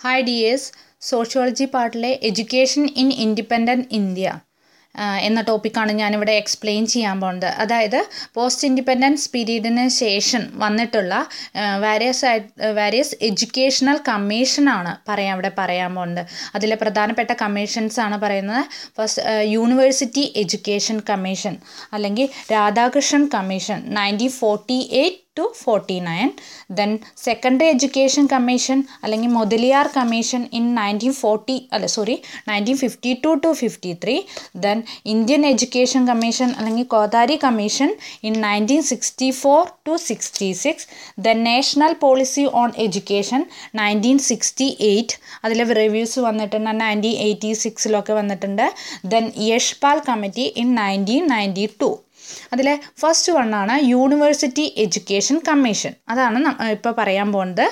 hi D S sociology പാർട്ടിലെ education in independent India എന്ന ടോപ്പിക്കാണ് ഞാനിവിടെ എക്സ്പ്ലെയിൻ ചെയ്യാൻ പോകുന്നത് അതായത് പോസ്റ്റ് ഇൻഡിപെൻഡൻസ് പീരീഡിന് ശേഷം വന്നിട്ടുള്ള വാരിയസ് വാരിയസ് എഡ്യൂക്കേഷണൽ കമ്മീഷനാണ് പറയാൻ ഇവിടെ പറയാൻ പോകുന്നത് അതിലെ പ്രധാനപ്പെട്ട കമ്മീഷൻസ് ആണ് പറയുന്നത് ഫസ്റ്റ് യൂണിവേഴ്സിറ്റി എഡ്യൂക്കേഷൻ കമ്മീഷൻ അല്ലെങ്കിൽ Radhakrishnan commission nineteen forty eight to forty nine then secondary education commission അല്ലെങ്കിൽ Mudaliar commission in nineteen forty അല്ല sorry nineteen fifty two to fifty three then Indian education commission അല്ലെങ്കിൽ Kothari commission in nineteen sixty four to sixty six then national policy on education nineteen sixty eight അതിൽ reviews വന്നിട്ടുണ്ട് nineteen eighty സിക്സിലൊക്കെ വന്നിട്ടുണ്ട് then Yashpal committee in nineteen ninety two അതിലെ first വണ്ണാണ് university education commission അതാണ് ഇപ്പോൾ പറയാൻ പോകുന്നത്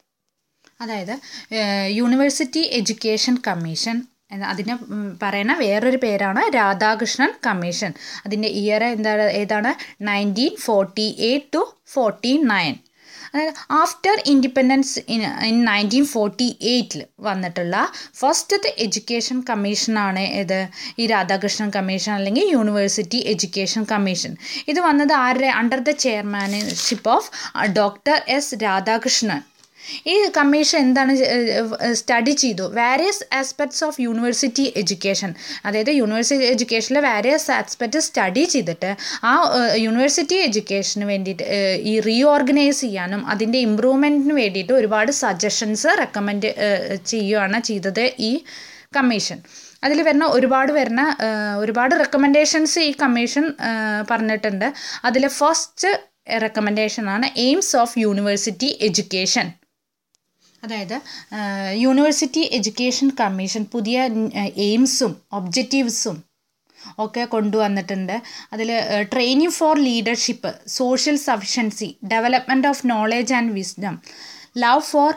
അതായത് യൂണിവേഴ്സിറ്റി എഡ്യൂക്കേഷൻ കമ്മീഷൻ അതിന് പറയുന്ന വേറൊരു പേരാണ് രാധാകൃഷ്ണൻ കമ്മീഷൻ അതിൻ്റെ ഇയർ എന്താണ് ഏതാണ് nineteen forty eight to forty nine അതായത് after independence in in nineteen forty എയ്റ്റിൽ വന്നിട്ടുള്ള ഫസ്റ്റത്തെ എഡ്യൂക്കേഷൻ കമ്മീഷനാണ് ഇത് ഈ രാധാകൃഷ്ണൻ കമ്മീഷൻ അല്ലെങ്കിൽ യൂണിവേഴ്സിറ്റി എഡ്യൂക്കേഷൻ കമ്മീഷൻ ഇത് വന്നത് ആരുടെ under the chairmanship of doctor S Radhakrishnan ഈ കമ്മീഷൻ എന്താണ് സ്റ്റഡി ചെയ്തു various aspects of university education അതായത് യൂണിവേഴ്സിറ്റി എഡ്യൂക്കേഷനിലെ വാരിയസ് ആസ്പെക്റ്റ് സ്റ്റഡി ചെയ്തിട്ട് ആ യൂണിവേഴ്സിറ്റി എഡ്യൂക്കേഷന് വേണ്ടിയിട്ട് ഈ റീഓർഗനൈസ് ചെയ്യാനും അതിൻ്റെ ഇമ്പ്രൂവ്മെൻറ്റിന് വേണ്ടിയിട്ട് ഒരുപാട് സജഷൻസ് റെക്കമെൻഡ് ചെയ്യുകയാണ് ചെയ്തത് ഈ കമ്മീഷൻ അതിൽ വരുന്ന ഒരുപാട് വരുന്ന ഒരുപാട് റെക്കമെൻഡേഷൻസ് ഈ കമ്മീഷൻ പറഞ്ഞിട്ടുണ്ട് അതിലെ ഫസ്റ്റ് റെക്കമെൻഡേഷനാണ് എയിംസ് ഓഫ് യൂണിവേഴ്സിറ്റി എഡ്യൂക്കേഷൻ അതായത് യൂണിവേഴ്സിറ്റി എഡ്യൂക്കേഷൻ കമ്മീഷൻ പുതിയ എയിംസും ഒബ്ജക്റ്റീവ്സും ഒക്കെ കൊണ്ടുവന്നിട്ടുണ്ട് അതിൽ training for leadership social sufficiency development of knowledge and wisdom love for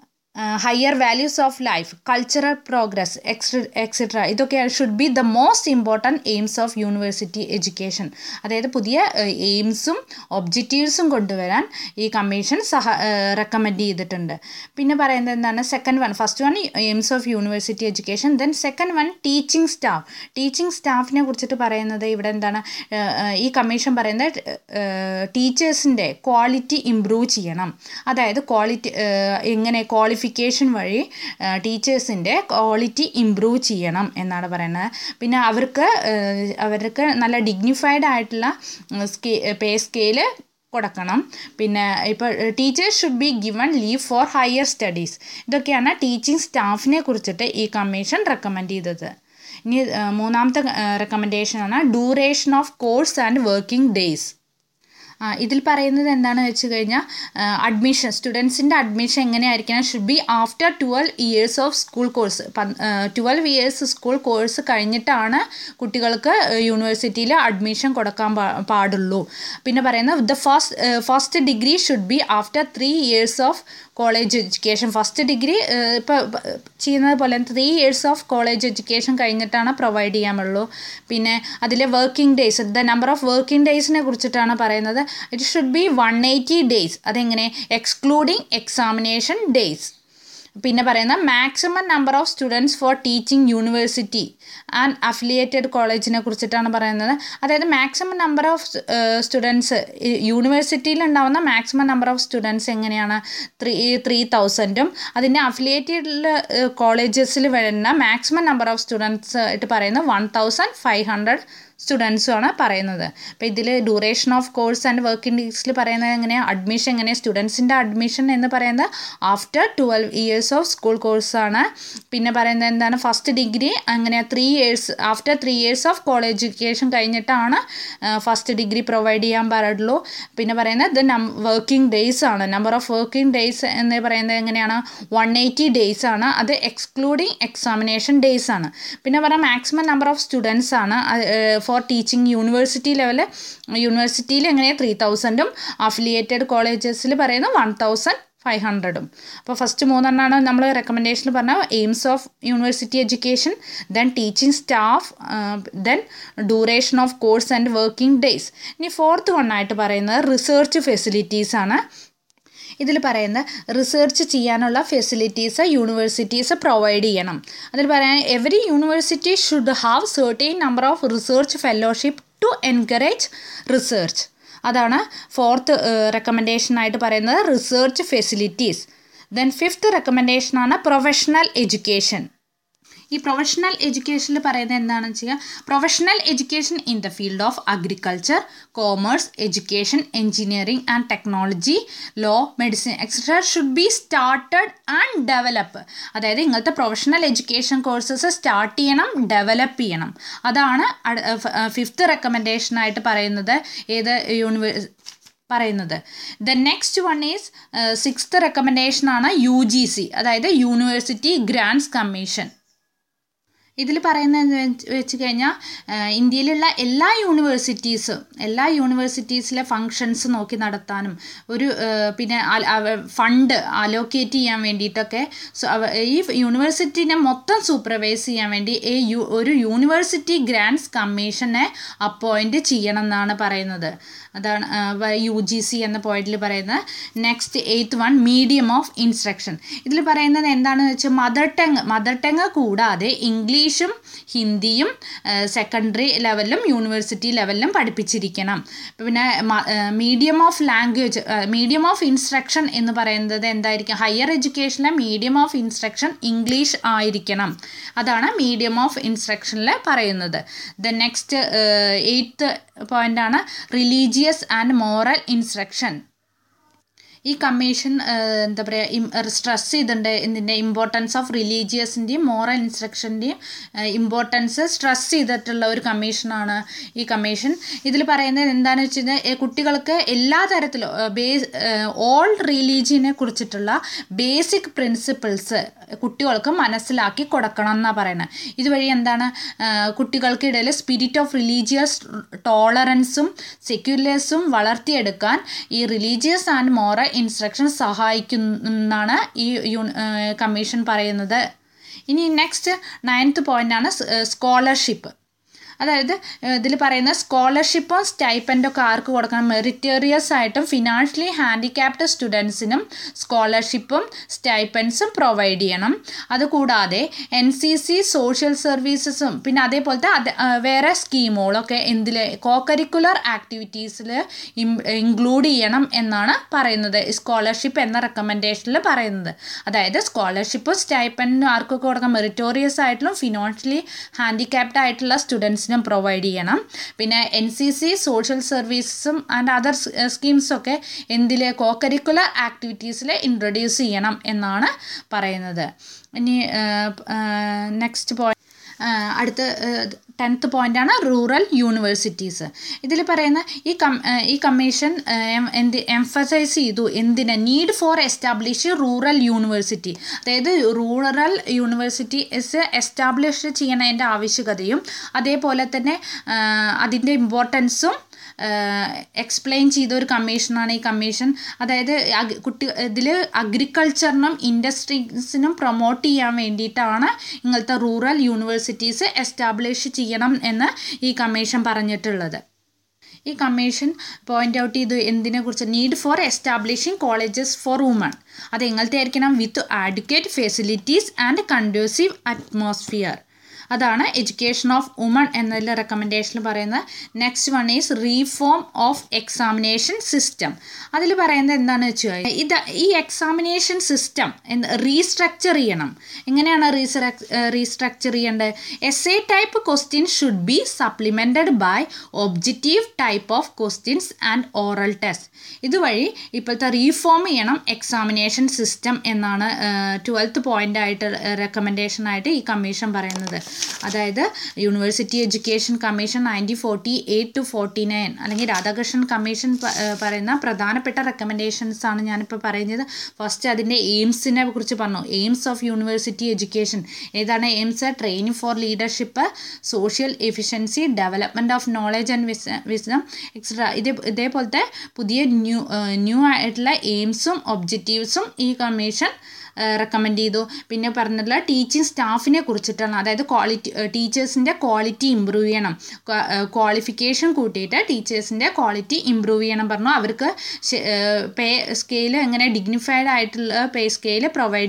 higher values of life cultural progress ex etcetera ഇതൊക്കെ should be the most important aims of university education അതായത് പുതിയ എയിംസും ഒബ്ജക്റ്റീവ്സും കൊണ്ടുവരാൻ ഈ കമ്മീഷൻ സഹ റെക്കമെൻഡ് ചെയ്തിട്ടുണ്ട് പിന്നെ പറയുന്നത് എന്താണ് second one first one aims of university education then second one teaching staff teaching സ്റ്റാഫിനെ കുറിച്ചിട്ട് പറയുന്നത് ഇവിടെ എന്താണ് ഈ കമ്മീഷൻ പറയുന്നത് ടീച്ചേഴ്സിൻ്റെ ക്വാളിറ്റി ഇമ്പ്രൂവ് ചെയ്യണം അതായത് ക്വാളിറ്റി എങ്ങനെ ക്വാളിഫി ക്വാളിഫിക്കേഷൻ വഴി ടീച്ചേഴ്സിൻ്റെ ക്വാളിറ്റി ഇമ്പ്രൂവ് ചെയ്യണം എന്നാണ് പറയുന്നത് പിന്നെ അവർക്ക് അവർക്ക് നല്ല ഡിഗ്നിഫൈഡ് ആയിട്ടുള്ള സ്കേ പേ സ്കെയില് കൊടുക്കണം പിന്നെ ഇപ്പോൾ teachers should be given leave for higher studies ഇതൊക്കെയാണ് ടീച്ചിങ് സ്റ്റാഫിനെ കുറിച്ചിട്ട് ഈ കമ്മീഷൻ റെക്കമെൻഡ് ചെയ്തത് ഇനി മൂന്നാമത്തെ റെക്കമെൻഡേഷനാണ് duration of course and working days ഇതിൽ പറയുന്നത് എന്താണെന്ന് വെച്ച് കഴിഞ്ഞാൽ അഡ്മിഷൻ സ്റ്റുഡൻസിൻ്റെ അഡ്മിഷൻ എങ്ങനെയായിരിക്കണം should be after twelve years of school course twelve years school course കഴിഞ്ഞിട്ടാണ് കുട്ടികൾക്ക് യൂണിവേഴ്സിറ്റിയിൽ അഡ്മിഷൻ കൊടുക്കാൻ പാടുള്ളൂ പിന്നെ പറയുന്നത് the first first degree should be after three years of college education first degree ഇപ്പോൾ ചെയ്യുന്നത് പോലെ three years of college education കഴിഞ്ഞിട്ടാണ് പ്രൊവൈഡ് ചെയ്യാമുള്ളൂ പിന്നെ അതിലെ working days the number of working ഡേയ്സിനെ കുറിച്ചിട്ടാണ് പറയുന്നത് it should be one eighty days അതെങ്ങനെ എക്സ്ക്ലൂഡിങ് എക്സാമിനേഷൻ ഡേയ്സ് പിന്നെ പറയുന്ന maximum number of students for teaching university and affiliated കോളേജിനെ കുറിച്ചിട്ടാണ് പറയുന്നത് അതായത് മാക്സിമം നമ്പർ ഓഫ് സ്റ്റുഡൻസ് യൂണിവേഴ്സിറ്റിയിൽ ഉണ്ടാവുന്ന മാക്സിമം നമ്പർ ഓഫ് സ്റ്റുഡൻസ് എങ്ങനെയാണ് ത്രീ ത്രീ തൗസൻഡും അതിൻ്റെ അഫിലിയേറ്റഡ് കോളേജസിൽ വരുന്ന മാക്സിമം നമ്പർ ഓഫ് സ്റ്റുഡൻസ് ആയിട്ട് പറയുന്നത് വൺ തൗസൻഡ് ഫൈവ് ഹൺഡ്രഡ് സ്റ്റുഡൻസുമാണ് പറയുന്നത് അപ്പോൾ ഇതിൽ duration of course and working ഡേയ്സിൽ പറയുന്നത് എങ്ങനെയാണ് അഡ്മിഷൻ എങ്ങനെ സ്റ്റുഡൻസിൻ്റെ അഡ്മിഷൻ എന്ന് പറയുന്നത് after twelve years of school കോഴ്സാണ് പിന്നെ പറയുന്നത് എന്താണ് ഫസ്റ്റ് ഡിഗ്രി അങ്ങനെ three years after three years of college education കഴിഞ്ഞിട്ടാണ് ഫസ്റ്റ് ഡിഗ്രി പ്രൊവൈഡ് ചെയ്യാൻ പാടുള്ളൂ പിന്നെ പറയുന്നത് ഇത് നം വർക്കിംഗ് ഡേയ്സ് ആണ് നമ്പർ ഓഫ് വർക്കിംഗ് ഡേയ്സ് എന്ന് പറയുന്നത് എങ്ങനെയാണ് വൺ എയ്റ്റി ഡേയ്സ് ആണ് അത് എക്സ്ക്ലൂഡിങ് എക്സാമിനേഷൻ ഡേയ്സ് ആണ് പിന്നെ പറയാം മാക്സിമം നമ്പർ ഓഫ് സ്റ്റുഡൻസ് ആണ് ഫോർ ടീച്ചിങ് യൂണിവേഴ്സിറ്റി ലെവൽ യൂണിവേഴ്സിറ്റിയിൽ എങ്ങനെ ത്രീ തൗസൻഡും അഫിലിയേറ്റഡ് കോളേജസിൽ പറയുന്നത് വൺ തൗസൻഡ് ഫൈവ് ഹൺഡ്രഡും അപ്പോൾ ഫസ്റ്റ് മൂന്നെണ്ണമാണ് നമ്മൾ റെക്കമെൻഡേഷനിൽ പറഞ്ഞ aims of university education then teaching staff then duration of course and working days ഇനി ഫോർത്ത് വണ്ണായിട്ട് പറയുന്നത് റിസർച്ച് ഫെസിലിറ്റീസ് ആണ് ഇതിൽ പറയുന്ന റിസർച്ച് ചെയ്യാനുള്ള ഫെസിലിറ്റീസ് യൂണിവേഴ്സിറ്റീസ് പ്രൊവൈഡ് ചെയ്യണം അതിൽ പറയാൻ every university should have certain number of research fellowship to encourage research അതാണ് ഫോർത്ത് റെക്കമെൻഡേഷനായിട്ട് പറയുന്നത് റിസർച്ച് ഫെസിലിറ്റീസ് ദെൻ ഫിഫ്ത്ത് റെക്കമെൻഡേഷനാണ് പ്രൊഫഷണൽ എഡ്യൂക്കേഷൻ ഈ പ്രൊഫഷണൽ എഡ്യൂക്കേഷനിൽ പറയുന്നത് എന്താണെന്ന് വെച്ചാൽ professional education in the field of agriculture commerce education engineering and technology law medicine etcetera should be started and develop അതായത് ഇങ്ങനത്തെ പ്രൊഫഷണൽ എഡ്യൂക്കേഷൻ കോഴ്സസ് സ്റ്റാർട്ട് ചെയ്യണം develop ചെയ്യണം അതാണ് ഫിഫ്ത്ത് റെക്കമെൻഡേഷനായിട്ട് പറയുന്നത് ഏത് യൂണിവേഴ്സ് പറയുന്നത് the next one is sixth റെക്കമെൻഡേഷനാണ് യു ജി സി അതായത് യൂണിവേഴ്സിറ്റി ഗ്രാൻഡ്സ് കമ്മീഷൻ ഇതിൽ പറയുന്നത് വെച്ച് കഴിഞ്ഞാൽ ഇന്ത്യയിലുള്ള എല്ലാ യൂണിവേഴ്സിറ്റീസും എല്ലാ യൂണിവേഴ്സിറ്റീസിലെ ഫങ്ഷൻസ് നോക്കി നടത്താനും ഒരു പിന്നെ ഫണ്ട് അലോക്കേറ്റ് ചെയ്യാൻ വേണ്ടിയിട്ടൊക്കെ ഈ യൂണിവേഴ്സിറ്റിനെ മൊത്തം സൂപ്പർവൈസ് ചെയ്യാൻ വേണ്ടി ഈ ഒരു യൂണിവേഴ്സിറ്റി ഗ്രാൻഡ്സ് കമ്മീഷനെ അപ്പോയിൻറ്റ് ചെയ്യണം എന്നാണ് പറയുന്നത് അതാണ് യു ജി സി എന്ന പോയിന്റിൽ പറയുന്നത് next eighth one medium of instruction ഇതിൽ പറയുന്നത് എന്താണെന്ന് വെച്ചാൽ മദർ ടങ് മദർ ടങ് കൂടാതെ ഇംഗ്ലീഷും ഹിന്ദിയും സെക്കൻഡറി ലെവലിലും യൂണിവേഴ്സിറ്റി ലെവലിലും പഠിപ്പിച്ചിരിക്കണം പിന്നെ medium of language medium of instruction എന്ന് പറയുന്നത് എന്തായിരിക്കും ഹയർ എഡ്യൂക്കേഷനിലെ മീഡിയം ഓഫ് ഇൻസ്ട്രക്ഷൻ ഇംഗ്ലീഷ് ആയിരിക്കണം അതാണ് മീഡിയം ഓഫ് ഇൻസ്ട്രക്ഷനിൽ പറയുന്നത് ദ നെക്സ്റ്റ് എയ്ത്ത് പോയിൻ്റാണ് റിലീജിയസ് ആൻഡ് മോറൽ ഇൻസ്ട്രക്ഷൻ ഈ കമ്മീഷൻ എന്താ പറയുക സ്ട്രെസ് ചെയ്തിട്ടുണ്ട് ഇതിൻ്റെ ഇമ്പോർട്ടൻസ് ഓഫ് റിലീജിയസിൻ്റെയും മോറൽ ഇൻസ്ട്രക്ഷൻ്റെയും ഇമ്പോർട്ടൻസ് സ്ട്രെസ് ചെയ്തിട്ടുള്ള ഒരു കമ്മീഷനാണ് ഈ കമ്മീഷൻ ഇതിൽ പറയുന്നത് എന്താണെന്ന് വെച്ച് കഴിഞ്ഞാൽ കുട്ടികൾക്ക് എല്ലാ തരത്തിലും ബേസ് ഓൾ റിലീജിയനെ കുറിച്ചിട്ടുള്ള ബേസിക് പ്രിൻസിപ്പിൾസ് കുട്ടികൾക്ക് മനസ്സിലാക്കി കൊടുക്കണം എന്നാണ് പറയുന്നത് ഇതുവഴി എന്താണ് കുട്ടികൾക്കിടയിൽ സ്പിരിറ്റ് ഓഫ് റിലീജിയസ് ടോളറൻസും സെക്യുലേഴ്സും വളർത്തിയെടുക്കാൻ ഈ റിലീജിയസ് ആൻഡ് മോറൽ ഇൻസ്ട്രക്ഷൻ സഹായിക്കുന്നാണ് ഈ കമ്മീഷൻ പറയുന്നത് ഇനി നെക്സ്റ്റ് നയൻത്ത് പോയിൻ്റാണ് സ്കോളർഷിപ്പ് അതായത് ഇതിൽ പറയുന്ന സ്കോളർഷിപ്പും സ്റ്റൈപ്പൻഡൊക്കെ ആർക്ക് കൊടുക്കണം മെറിറ്റേറിയസ് ആയിട്ടും ഫിനാൻഷ്യലി ഹാൻഡിക്യാപ്ഡ് സ്റ്റുഡൻസിനും സ്കോളർഷിപ്പും സ്റ്റൈപ്പൻസും പ്രൊവൈഡ് ചെയ്യണം അതുകൂടാതെ എൻ സി സി സോഷ്യൽ സർവീസസും പിന്നെ അതേപോലത്തെ അത് വേറെ സ്കീമുകളൊക്കെ എന്തിൽ കോ കരിക്കുലർ ആക്ടിവിറ്റീസിൽ ഇൻക്ലൂഡ് ചെയ്യണം എന്നാണ് പറയുന്നത് സ്കോളർഷിപ്പ് എന്ന റെക്കമെൻഡേഷനിൽ പറയുന്നത് അതായത് സ്കോളർഷിപ്പും സ്റ്റൈപ്പൻഡും ആർക്കൊക്കെ കൊടുക്കാം മെറിറ്റോറിയസ് ആയിട്ടുള്ള ഫിനാൻഷ്യലി ഹാൻഡിക്യാപ്ഡ് ആയിട്ടുള്ള സ്റ്റുഡൻസിനും പ്രൊവൈഡ് ചെയ്യണം പിന്നെ എൻ സി സി സോഷ്യൽ സർവീസസും ആൻഡ് അതർ സ്കീംസൊക്കെ എന്തിൽ കോ കരിക്കുലർ ആക്ടിവിറ്റീസിൽ ഇൻട്രൊഡ്യൂസ് ചെയ്യണം എന്നാണ് പറയുന്നത് ഇനി നെക്സ്റ്റ് പോയിന്റ് അടുത്ത ടെൻത്ത് പോയിൻ്റാണ് റൂറൽ യൂണിവേഴ്സിറ്റീസ് ഇതിൽ പറയുന്ന ഈ കം ഈ കമ്മീഷൻ എന്ത് എംഫസൈസ് ചെയ്തു എന്തിന് need for establish rural university അതായത് റൂറൽ യൂണിവേഴ്സിറ്റി എസ്റ്റാബ്ലിഷ് ചെയ്യണതിൻ്റെ ആവശ്യകതയും അതേപോലെ തന്നെ അതിൻ്റെ ഇമ്പോർട്ടൻസും എക്സ്പ്ലെയിൻ ചെയ്ത ഒരു കമ്മീഷനാണ് ഈ കമ്മീഷൻ അതായത് കുട്ടി ഇതിൽ അഗ്രികൾച്ചറിനും ഇൻഡസ്ട്രീസിനും പ്രൊമോട്ട് ചെയ്യാൻ വേണ്ടിയിട്ടാണ് ഇങ്ങനത്തെ റൂറൽ യൂണിവേഴ്സിറ്റീസ് എസ്റ്റാബ്ലിഷ് ചെയ്യണം എന്ന് ഈ കമ്മീഷൻ പറഞ്ഞിട്ടുള്ളത് ഈ കമ്മീഷൻ പോയിന്റ് ഔട്ട് ചെയ്തു എന്തിനെ കുറിച്ച് need for establishing colleges for women അത് എങ്ങനത്തെ ആയിരിക്കണം with adequate facilities and conducive atmosphere അതാണ് എഡ്യൂക്കേഷൻ ഓഫ് വുമൺ എന്നതിൽ റെക്കമെൻഡേഷനിൽ പറയുന്നത് next one is reform of examination system അതിൽ പറയുന്നത് എന്താണെന്ന് വെച്ച് കഴിഞ്ഞാൽ ഇത് ഈ എക്സാമിനേഷൻ സിസ്റ്റം റീസ്ട്രക്ചർ ചെയ്യണം എങ്ങനെയാണ് റീസ്ട്രക്ചർ ചെയ്യേണ്ടത് S A type question should be supplemented by objective type of questions and oral test ഇതുവഴി ഇപ്പോഴത്തെ റീഫോം ചെയ്യണം എക്സാമിനേഷൻ സിസ്റ്റം എന്നാണ് ട്വൽത്ത് പോയിൻ്റ് ആയിട്ട് റെക്കമെൻഡേഷനായിട്ട് ഈ കമ്മീഷൻ പറയുന്നത് അതായത് university education commission nineteen forty eight to forty nine അല്ലെങ്കിൽ രാധാകൃഷ്ണൻ കമ്മീഷൻ പറയുന്ന പ്രധാനപ്പെട്ട റെക്കമെൻഡേഷൻസ് ആണ് ഞാനിപ്പോൾ പറയുന്നത് ഫസ്റ്റ് അതിൻ്റെ എയിംസിനെ കുറിച്ച് പറഞ്ഞു എയിംസ് ഓഫ് യൂണിവേഴ്സിറ്റി എഡ്യൂക്കേഷൻ ഏതാണ് aims training for leadership social efficiency development of knowledge and wis wisdom etcetera ഇതേ ഇതേപോലത്തെ പുതിയ ന്യൂ ന്യൂ ആയിട്ടുള്ള എയിംസും ഒബ്ജക്റ്റീവ്സും ഈ കമ്മീഷൻ റെക്കമെൻഡ് ചെയ്തു പിന്നെ പറഞ്ഞിട്ടുള്ള ടീച്ചിങ് സ്റ്റാഫിനെ കുറിച്ചിട്ടാണ് അതായത് ക്വാളിറ്റി ടീച്ചേഴ്സിൻ്റെ ക്വാളിറ്റി ഇമ്പ്രൂവ് ചെയ്യണം ക്വാളിഫിക്കേഷൻ കൂട്ടിയിട്ട് ടീച്ചേഴ്സിൻ്റെ ക്വാളിറ്റി ഇമ്പ്രൂവ് ചെയ്യണം പറഞ്ഞു അവർക്ക് പേ സ്കെയിൽ എങ്ങനെ ഡിഗ്നിഫൈഡ് ആയിട്ടുള്ള പേ സ്കെയിൽ പ്രൊവൈഡ്